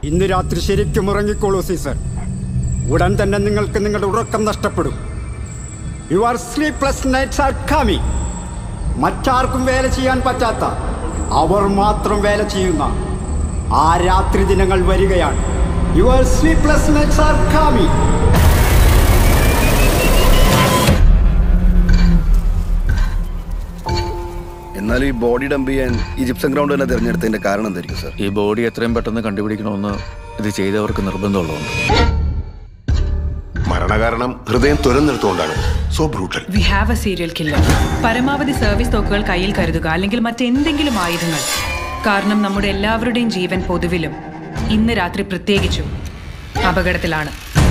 ഇന്ന് രാത്രി ശരിക്കും ഉറങ്ങിക്കോളൂ സീസർ ഉടൻ തന്നെ നിങ്ങൾക്ക് നിങ്ങളുടെ ഉറക്കം നഷ്ടപ്പെടും your sleepless nights are coming മറ്റാർക്കും വേല ചെയ്യാൻ പറ്റാത്ത അവർ മാത്രം വേല ചെയ്യുന്ന ആ രാത്രി ദിനങ്ങൾ വരികയാണ് your sleepless nights are coming എന്നാൽ ഈ ബോഡി ഡംപ് ചെയ്യാൻ ഈ ജിപ്സം ഗ്രൗണ്ട് തന്നെ തിരഞ്ഞെടുത്തതിന്റെ കാരണം എന്തായിരിക്കും സാർ ഈ ബോഡി എത്രയും പെട്ടെന്ന് കണ്ടുപിടിക്കണമെന്ന് ഇത് ചെയ്തവർക്ക് നിർബന്ധമുള്ളതുകൊണ്ട് മരണകാരണം ഹൃദയം തുരന്നെടുത്തുകൊണ്ടാണ് so brutal we have a serial killer പരമാവധി സർവീസ് തോക്കുകൾ കയ്യിൽ കരുതുക അല്ലെങ്കിൽ മറ്റെന്തെങ്കിലും ആയുധങ്ങൾ കാരണം നമ്മുടെ എല്ലാവരുടെയും ജീവൻ പൊതുവിലും ഇന്ന് രാത്രി പ്രത്യേകിച്ചും അപകടത്തിലാണ്